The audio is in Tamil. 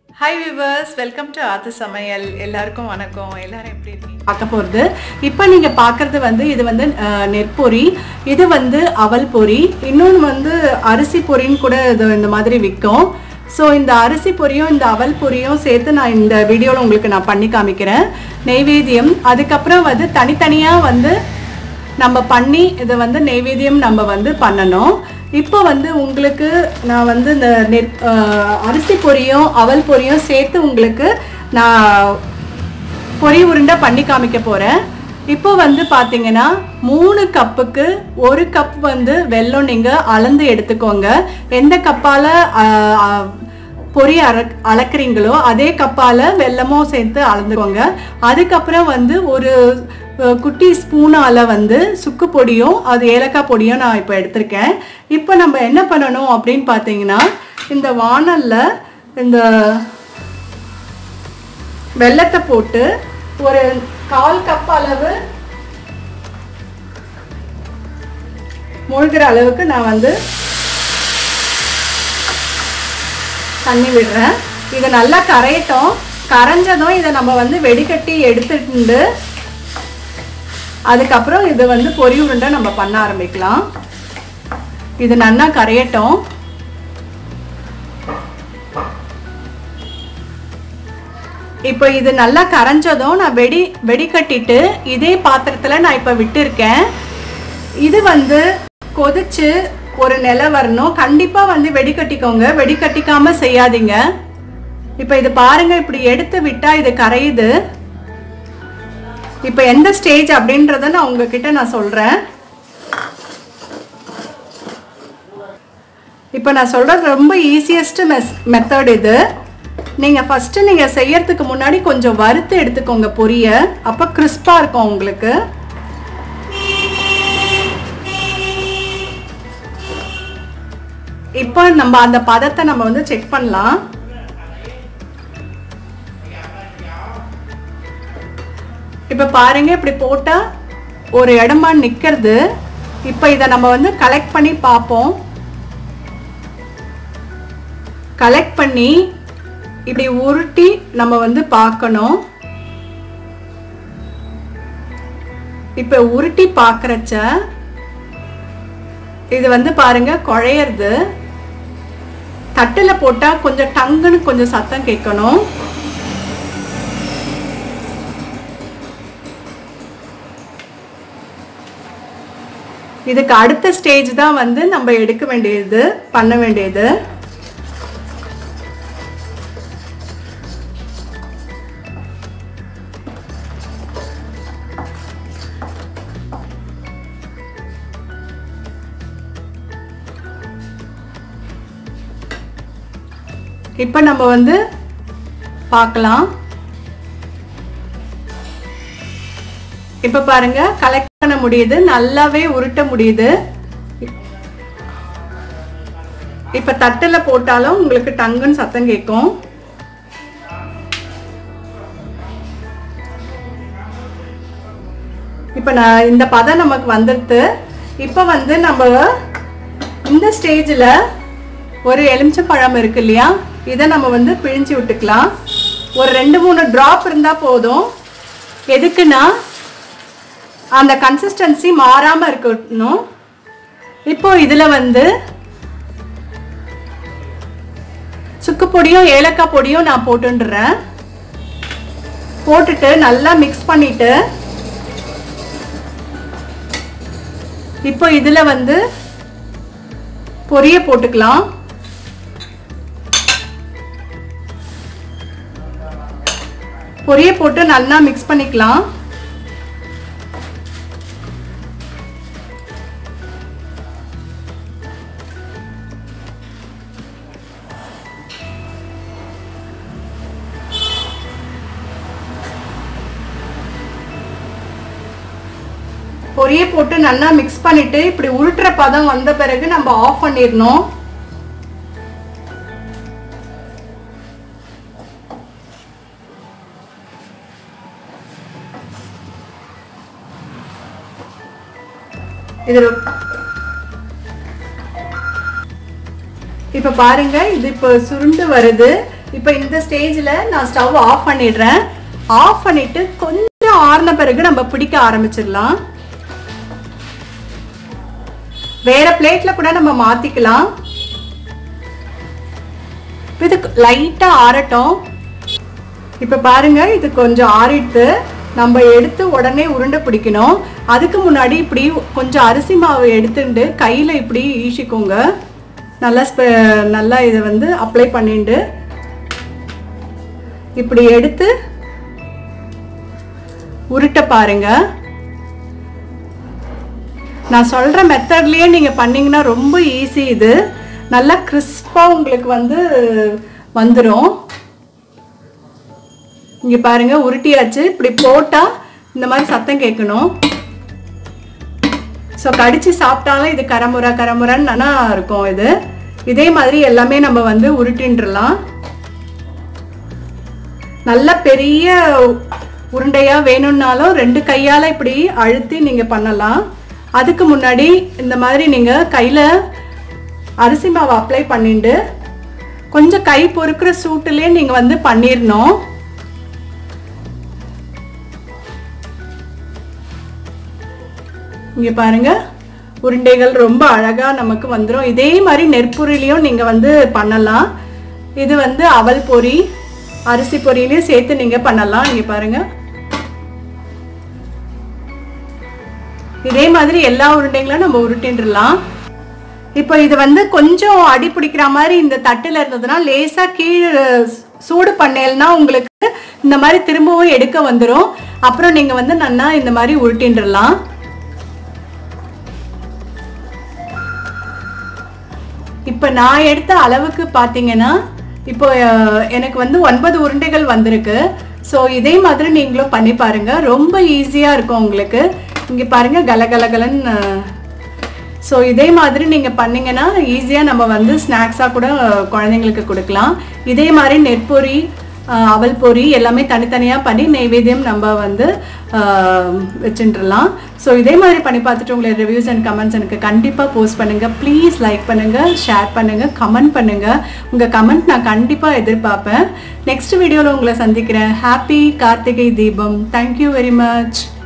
ஹாய் விவர்ஸ் வெல்கம் டு ஆத்து சமையல் எல்லாருக்கும் வணக்கம் எல்லாரும் எப்படி இருக்கீங்க பார்க்க போகிறது இப்போ நீங்கள் பார்க்குறது வந்து இது வந்து அஹ், நெற்பொரி இது வந்து அவல் பொரி இன்னொன்று வந்து அரிசி பொரின்னு கூட இது இந்த மாதிரி விற்கும் ஸோ இந்த அரிசி பொரியும் இந்த அவல் பொரியும் சேர்த்து நான் இந்த வீடியோவில் உங்களுக்கு நான் பண்ணி காமிக்கிறேன் நெய்வேத்தியம் அதுக்கப்புறம் வந்து தனித்தனியாக வந்து நம்ம பண்ணி இதை வந்து நெய்வேத்தியம் நம்ம வந்து பண்ணணும் இப்போ வந்து உங்களுக்கு நான் வந்து இந்த நெற் அஹ், அரிசி பொரியும் அவல் பொரியும் சேர்த்து உங்களுக்கு நான் பொரி உருண்டை பண்ணி காமிக்க போகிறேன் இப்போ வந்து பார்த்தீங்கன்னா மூணு கப்புக்கு ஒரு கப் வந்து வெல்லம் நீங்கள் அளந்து எடுத்துக்கோங்க எந்த கப்பால் பொரி அர அளக்குறீங்களோ அதே கப்பால் வெல்லமும் சேர்த்து அளந்துக்கோங்க அதுக்கப்புறம் வந்து ஒரு அஹ், குட்டி ஸ்பூனால் வந்து சுக்கு பொடியும் அது ஏலக்காய் பொடியும் நான் இப்போ எடுத்திருக்கேன் இப்போ நம்ம என்ன பண்ணணும் அப்படின்னு பார்த்தீங்கன்னா இந்த வானலில் இந்த வெல்லத்தை போட்டு ஒரு கால் கப் அளவு மூழ்கிற அளவுக்கு நான் வந்து தண்ணி விடுறேன் இது நல்லா கரையட்டும் கரைஞ்சதும் இதை நம்ம வந்து வெடிகட்டி எடுத்துட்டு அதுக்கப்புறம் இது வந்து பொரி உருண்டை நம்ம பண்ண ஆரம்பிக்கலாம் இது நல்லா கரையட்டும் இப்போ இது நல்லா கரைஞ்சதும் நான் வெடி வெடிக்கட்டிட்டு இதே பாத்திரத்தில் நான் இப்போ விட்டுருக்கேன் இது வந்து கொதிச்சு ஒரு நிலை வரணும் கண்டிப்பாக வந்து வெடிக்கட்டிக்கோங்க வெடிக்கட்டிக்காம செய்யாதீங்க இப்போ இது பாருங்க இப்படி எடுத்து விட்டா இது கரையுது இப்போ எந்த ஸ்டேஜ் அப்படின்றத நான் உங்ககிட்ட நான் சொல்கிறேன் இப்போ நான் சொல்கிறது ரொம்ப ஈஸியஸ்ட் மெஸ் மெத்தட் இது நீங்கள் ஃபஸ்ட்டு நீங்கள் செய்யறதுக்கு முன்னாடி கொஞ்சம் வறுத்து எடுத்துக்கோங்க பொரியை அப்போ கிறிஸ்பாக இருக்கும் உங்களுக்கு இப்போ நம்ம அந்த பதத்தை நம்ம வந்து செக் பண்ணலாம் இப்போ பாருங்க இப்படி போட்டால் ஒரு இடமா நிற்கிறது இப்போ இதை நம்ம வந்து கலெக்ட் பண்ணி பார்ப்போம் கலெக்ட் பண்ணி இப்படி உருட்டி நம்ம வந்து பார்க்கணும் இப்போ உருட்டி பார்க்குறச்ச இது வந்து பாருங்க குழையிறது தட்டில் போட்டால் கொஞ்சம் டங்குன்னு கொஞ்சம் சத்தம் கேட்கணும் இதுக்கு அடுத்த ஸ்டேஜ் தான் வந்து நம்ம எடுக்க வேண்டியது பண்ண வேண்டியது இப்போ நம்ம வந்து பார்க்கலாம் இப்போ பாருங்க கலெக்ட் பண்ண முடியுது நல்லாவே உருட்ட முடியுது இப்போ தட்டில் போட்டாலும் உங்களுக்கு டங்குன்னு சத்தம் கேட்கும் இப்போ நான் இந்த பதம் நமக்கு வந்துடுது இப்போ வந்து நம்ம இந்த ஸ்டேஜில் ஒரு எலுமிச்சப்பழம் இருக்கு இல்லையா இதை நம்ம வந்து பிழிஞ்சு விட்டுக்கலாம் ஒரு ரெண்டு மூணு ட்ராப் இருந்தால் போதும் எதுக்குன்னா அந்த கன்சிஸ்டன்சி மாறாமல் இருக்கணும் இப்போ இதில் வந்து சுக்கு பொடியும் ஏலக்காய் பொடியும் நான் போட்டுடுறேன் போட்டுட்டு நல்லா மிக்ஸ் பண்ணிட்டு இப்போ இதில் வந்து பொரிய போட்டுக்கலாம் பொரிய போட்டு நல்லா மிக்ஸ் பண்ணிக்கலாம் பொரிய போட்டு நல்லா மிக்ஸ் பண்ணிட்டு இப்படி உருட்டுற பதம் வந்த பிறகு நம்ம ஆஃப் பண்ணிடணும் இது இப்போ பாருங்க இது இப்போ சுருண்டு வருது இப்போ இந்த ஸ்டேஜில் நான் ஸ்டவ் ஆஃப் பண்ணிடுறேன் ஆஃப் பண்ணிட்டு கொஞ்சம் ஆறின பிறகு நம்ம பிடிக்க ஆரம்பிச்சிடலாம் வேற பிளேட்ல கூட நம்ம மாத்திக்கலாம் இது லைட்டா ஆறட்டும் இப்ப பாருங்க இது கொஞ்சம் ஆறிட்டு நம்ம எடுத்து உடனே உருண்டை பிடிக்கணும் அதுக்கு முன்னாடி இப்படி கொஞ்சம் அரிசி மாவு எடுத்துட்டு கையில இப்படி ஈசிக்கோங்க நல்லா ஸ்ப- நல்லா இதை வந்து அப்ளை பண்ணிட்டு இப்படி எடுத்து உருட்ட பாருங்க நான் சொல்ற மெத்தட்லயே நீங்க பண்ணீங்கன்னா ரொம்ப ஈஸி இது நல்லா கிறிஸ்பா உங்களுக்கு வந்து வந்துடும் இங்க பாருங்க உருட்டியாச்சு இப்படி போட்டா இந்த மாதிரி சத்தம் கேட்கணும் ஸோ கடிச்சு சாப்பிட்டாலும் இது கரமுறை கரமுறைன்னு நல்லா இருக்கும் இது இதே மாதிரி எல்லாமே நம்ம வந்து உருட்டின்றலாம் நல்ல பெரிய உருண்டையா வேணும்னாலும் ரெண்டு கையால இப்படி அழுத்தி நீங்க பண்ணலாம் அதுக்கு முன்னாடி இந்த மாதிரி நீங்க கையில அரிசி மாவு அப்ளை பண்ணிட்டு கொஞ்சம் கை பொறுக்கிற சூட்டுலயே நீங்க வந்து பண்ணிடணும் இங்க பாருங்க உருண்டைகள் ரொம்ப அழகா நமக்கு வந்துடும் இதே மாதிரி நெற்பொரிலையும் நீங்க வந்து பண்ணலாம் இது வந்து அவல் பொரி அரிசி பொரியிலையும் சேர்த்து நீங்க பண்ணலாம் இங்க பாருங்க இதே மாதிரி எல்லா உருண்டைங்களும் நம்ம உருட்டின்றலாம் இப்போ இது வந்து கொஞ்சம் அடி பிடிக்கிற மாதிரி இந்த தட்டுல இருந்ததுன்னா லேசா கீழே சூடு பண்ணேல்னா உங்களுக்கு இந்த மாதிரி திரும்பவும் எடுக்க வந்துடும் அப்புறம் நீங்க வந்து நல்லா இந்த மாதிரி உருட்டின்றலாம் இப்போ நான் எடுத்த அளவுக்கு பார்த்தீங்கன்னா இப்போ அஹ், எனக்கு வந்து ஒன்பது உருண்டைகள் வந்திருக்கு ஸோ இதே மாதிரி நீங்களும் பண்ணி பாருங்க ரொம்ப ஈஸியாக இருக்கும் உங்களுக்கு இங்கே பாருங்க கலகலகலன்னு ஸோ இதே மாதிரி நீங்கள் பண்ணீங்கன்னா ஈஸியாக நம்ம வந்து ஸ்நாக்ஸாக கூட அஹ், குழந்தைங்களுக்கு கொடுக்கலாம் இதே மாதிரி நெற்பொரி அஹ், அவல் பொரி எல்லாமே தனித்தனியாக பண்ணி நெய்வேத்தியம் நம்ம வந்து வச்சுட்டுலாம் ஸோ இதே மாதிரி பண்ணி பார்த்துட்டு உங்களை ரிவ்யூஸ் அண்ட் கமெண்ட்ஸ் எனக்கு கண்டிப்பாக போஸ்ட் பண்ணுங்கள் ப்ளீஸ் லைக் பண்ணுங்கள் ஷேர் பண்ணுங்கள் கமெண்ட் பண்ணுங்கள் உங்கள் கமெண்ட் நான் கண்டிப்பாக எதிர்பார்ப்பேன் நெக்ஸ்ட் வீடியோவில் உங்களை சந்திக்கிறேன் ஹாப்பி கார்த்திகை தீபம் தேங்க்யூ வெரி மச்